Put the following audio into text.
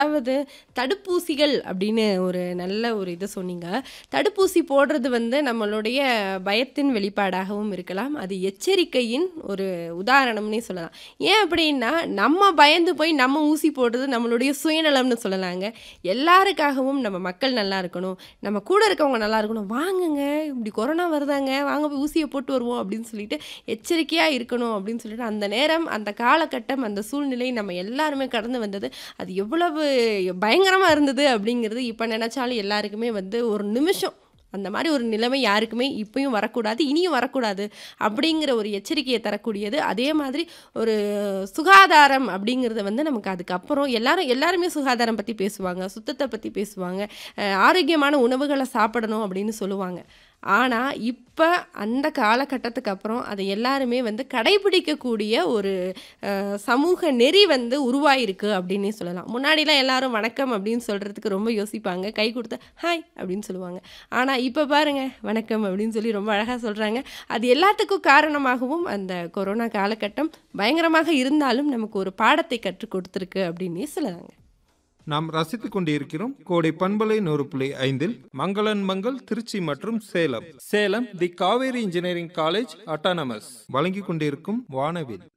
அதாவது தடுப்பூசிகள் அப்படின்னு ஒரு நல்ல ஒரு இது சொன்னீங்க. தடுப்பூசி போடுறது வந்து நம்மளுடைய பயத்தின் வெளிப்பாடாகவும் இருக்கலாம். அது எச்சரிக்கையின் ஒரு உதாரணம்னே சொல்லலாம். ஏன் அப்படின்னா, நம்ம பயந்து போய் நம்ம ஊசி போடுறது நம்மளுடைய சுயநலம்னு சொல்லலாங்க. எல்லாருக்காகவும் நம்ம மக்கள் நல்லா இருக்கணும். நம்ம கூட இருக்கவங்க நல்லா இருக்கணும். "வாங்கங்க, இப்படி கொரோனா வருதாங்க. வாங்க போய் ஊசிய போட்டு வருவோம்." அப்படின்னு சொல்லிட்டு எச்சரிக்கையா இருக்கணும் அப்படின்னு சொல்லிட்டு, அந்த நேரம், அந்த காலகட்டம், அந்த சூழ்நிலை நம்ம எல்லாருமே கடந்து வந்தது. அது எவ்வளவு பயங்கரமா இருந்தது அப்படிங்கிறது இப்ப நெனச்சாலும் எல்லாருக்குமே வந்து ஒரு நிமிஷம் அந்த மாரி ஒரு நிலைமை யாருக்குமே இப்பயும் வரக்கூடாது, இனியும் வரக்கூடாது அப்படிங்கிற ஒரு எச்சரிக்கைய தரக்கூடியது. அதே மாதிரி ஒரு சுகாதாரம் அப்படிங்கிறது வந்து நமக்கு அதுக்கப்புறம் எல்லாரும் எல்லாருமே சுகாதாரம் பத்தி பேசுவாங்க. சுத்தத்த பத்தி பேசுவாங்க. அ ஆரோக்கியமான உணவுகள சாப்பிடணும் அப்படின்னு சொல்லுவாங்க. ஆனா, இப்ப அந்த காலகட்டத்துக்கு அப்புறம் அத எல்லாருமே வந்து கடைபிடிக்கக்கூடிய ஒரு அ சமூக நெறி வந்து உருவாயிருக்கு அப்படின்னே சொல்லலாம். முன்னாடிலாம் எல்லாரும் வணக்கம் அப்படின்னு சொல்றதுக்கு ரொம்ப யோசிப்பாங்க. கை குடுத்தா, "ஹாய்" அப்படின்னு சொல்லுவாங்க. ஆனா, இப்ப பாருங்க, வணக்கம் அப்படின்னு சொல்லி ரொம்ப அழகா சொல்றாங்க. அது எல்லாத்துக்கும் காரணமாகவும் அந்த கொரோனா காலகட்டம் பயங்கரமாக இருந்தாலும் நமக்கு ஒரு பாடத்தை கற்றுக் கொடுத்திருக்கு அப்படின்னே சொல்லலாங்க. நாம் ரசித்துக் கொண்டிருக்கிறோம் கோடை பண்பலை நூறு புள்ளி ஐந்தில் மங்களன் மங்கள் திருச்சி மற்றும் Salem Salem the Kaveri Engineering College autonomous வழங்கிக் கொண்டிருக்கும் வானவில்